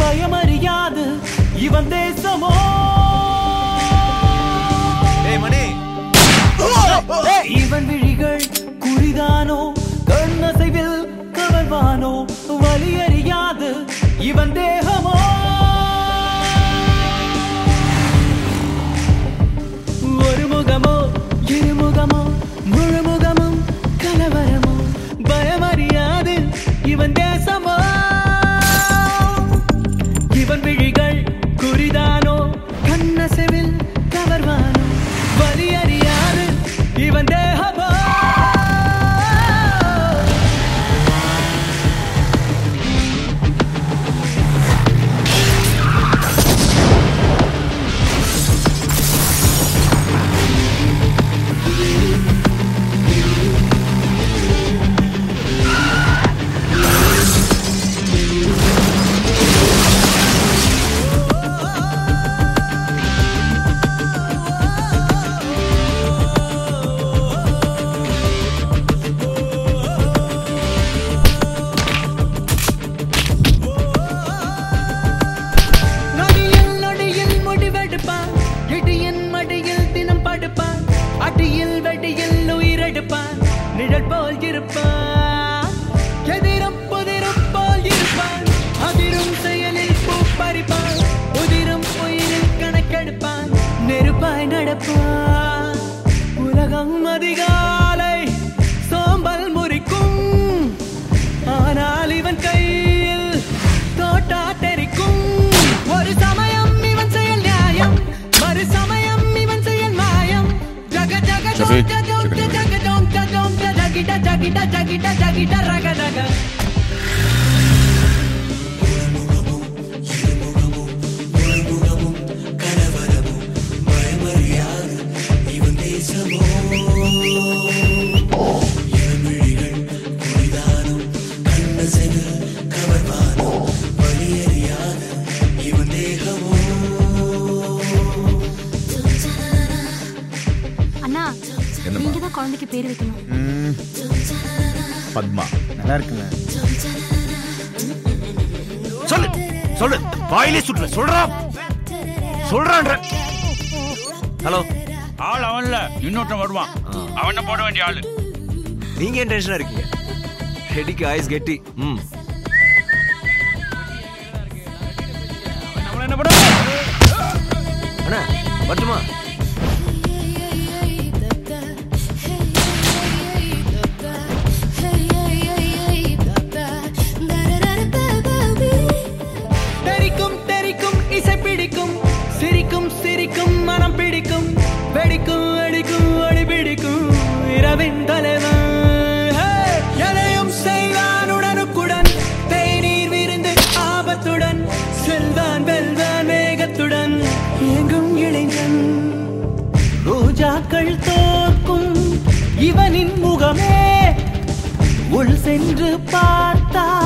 பயமறியாது இவன் தேசமோ ஏய் மணி இவன் விழிகள் குறிதானோ கண்ணசைவில் கவர்வானோ வலியறியாது இவன் தேகமோ ஒரு முகமோ இருமுகமோ முழுமுகமும் கலவரமோ பயமறியாது இவன் தேசமோ இவன் விழிகள் குறிதானோ கண்ணசைவில் கவர்வானோ வலியறியாது இவன் தேகமோ நொடியில் நொடியில் முடிவெடுப்பான் இடியின் மடியில் தினம் படுப்பான் அடியில் வெடியில் உயிரெடுப்பான் நிழல் போல் இருப்பான் எதிரும் புதிரும் போல் இருப்பான் அதிரும் செயலில் பூ பறிப்பான் உதிரும் உயிரில் கணக்கெடுப்பான் நெருப்பாய் நடப்பான் உலகம் அதிகாலை சோம்பல் முறிக்கும் ஆனால் இவன் கையில் தோட்டா தெரிக்கும் ஒரு சமயம் இவன் செயல் நியாயம் மறு சமயம் இவன் செயல் மாயம் ஜக ஜக ஷஃபீக், ஜக ஜக chicken ஜக ஜோம் ஜோம் ஜகிட ஜகிட ஜகிட ஜகிட ரக ரக அண்ணா என்னம்மா? நீங்க தான் குழந்தைக்கு பேர் வைக்கணும் ம், பத்மா நல்லா இருக்குங்க சொல்லு சொல்லு வாயிலே சுடுற சொல்றா சொல்றான்ற ஹலோ ஆள் அவன்ல இன்னொருத்தன் வருவான் அவனை போட வேண்டிய ஆளு நீங்க ஏன் டென்ஷனா இருக்கீங்க ஹெடிக்கு ஐஸ் கெட்டி ம் நம்மள என்ன பண்ண அண்ணா வரட்டுமா தெரிக்கும் தெரிக்கும் இசை பிடிக்கும் சிரிக்கும் சிரிக்கும் மனம் பிடிக்கும் வெடிக்கும் வெடிக்கும் ஒளி பிடிக்கும் இரவின் தலைவன் ஹே! எதையும் செய்வான் உடனுக்குடன் தேநீர் விருந்து ஆபத்துடன் செல்வான் வெல்வான் வேகத்துடன் எங்கும் இளைஞன் ரோஜாக்கள் தோற்கும் இவனின் முகமே உள் சென்று பார்த்தால்